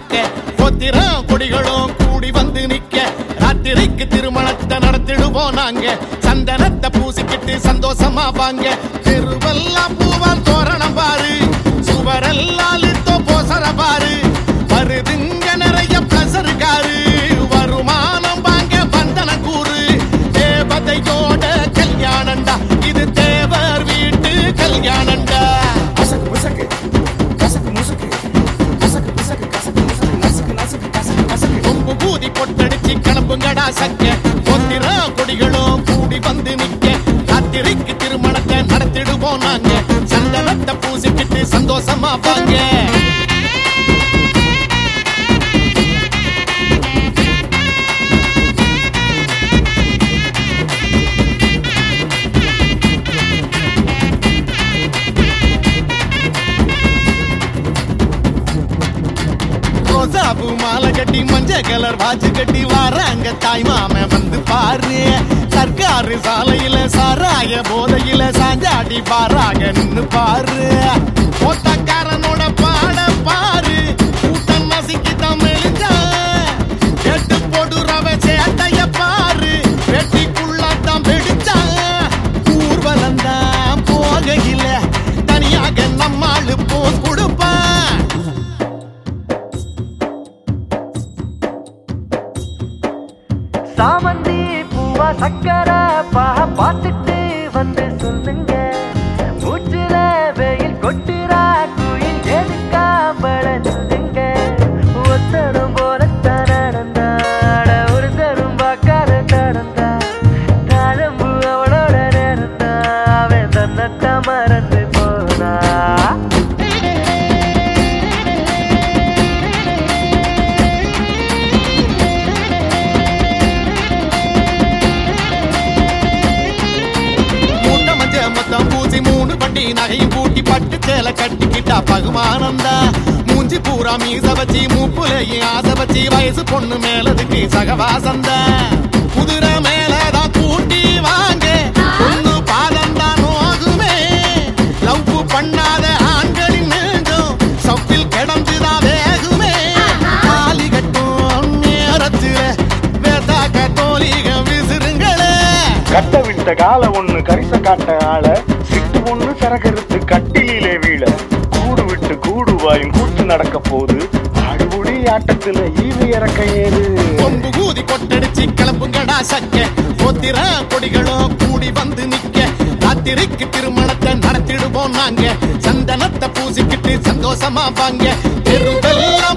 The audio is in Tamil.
சக்க பொத்திரம் கொடிகளும் கூடி வந்து நிக்க ராத்திரிக்கு திருமணத்தை நடத்திடுவோம் நாங்க சந்தனத்தை பூசிக்கிட்டு சந்தோஷமா வாங்க திருவெல்லாம் பூவால் தோரணம் பாரு சுவரெல்லாம் லித்தோ போசர பாரு வருதுங்க நிறைய பிளசர் காரு வருமானம் வாங்க வந்தன கூறு தேவதையோட கல்யாணம்டா இது தேவர் வீட்டு கல்யாணம்டா கசக்கு முசக்கு கசக்கு முசுக்கு கசக்கு பிசக்கு கசக்கு முசக்கு நசுக்கு நசுக்கு கசக்கு கசக்கு கொம்பு பூதி பொட்டடிச்சு கிளம்புங்கடா சக்க பொத்திர கொடிகளும் கூடி வந்து நிக்க ராத்திரிக்கு திருமணத்தை நடத்திடுவோம் நாங்க சந்தனத்தை பூசிக்கிட்டு சந்தோஷமா வாங்க ரோசாபு மாலை கட்டி மஞ்ச கலர் வாட்சி கட்டி வராங்க தாய் மாமன் வந்து பாரு சர்க்காரு சாலையில சாராய போதையில சாஞ்சாடி பாராக நின்னு பாரு ஓட்டக்காரனோட பாட பாரு கூட்டம் நசுக்கி தமிழ்ச்சா எட்டு போடுறவ சேட்டைய பாரு வெட்டிக்குள்ளதான் வெடிச்சா ஊர்வலம் தான் போகையில தனியாக நம்மாளு போஸ் கொடுப்பான் சாமந்தி பூவா சக்கர பாக பார்த்துட்டு வந்து சொல்லுங்க மூச்சுல வெயில் கொட்டுறா குயில் எதுக்கா பழந்துங்க ஒத்தரும் போல நடந்தாட ஒரு தரும் பார்க்காத நடந்தா தாழம்பு அவளோட நேரந்தா அவன் தன்னட்ட மறந்து போனா மூட்டை மஞ்ச மொத்தம் பூசி மூணு பட்டி நகையும் கூட்டி பட்டு சேலை கட்டிக்கிட்டா பகுமானந்தா மூஞ்சி பூரா மீச வச்சு மூப்புலையும் ஆசை வச்சு வயசு பொண்ணு மேலதுக்கு சகவாசந்தா குதிரை மேலதான் கூட்டி வாங்க பொண்ணு பாதந்தான் நோகுமே லவ் பண்ணாத ஆண்களின் நெஞ்சம் சப்பில் கிடந்துதான் வேகுமே தாலி கட்டும் நேரத்துல வேதாக்க தோலிக விசிறுங்களே கட்ட விட்ட கால ஒண்ணு கரிச காட்ட ஆள சிட்டு ஒண்ணு சரகருத்து கட்டிலே வீழ கூடு விட்டு கூடு வாயும் கூத்து நடக்க போது ஆடுபுடி ஆட்டத்துல ஈவு இறக்க ஏது கொம்பு கூதி கொட்டடிச்சு கிளம்புங்கடா சக்க பொத்திர கொடிகளும் கூடி வந்து நிக்க ராத்திரிக்கு திருமணத்தை நடத்திடுவோம் நாங்க சந்தனத்தை பூசிக்கிட்டு சந்தோஷமா வாங்க தெருவெல்லாம்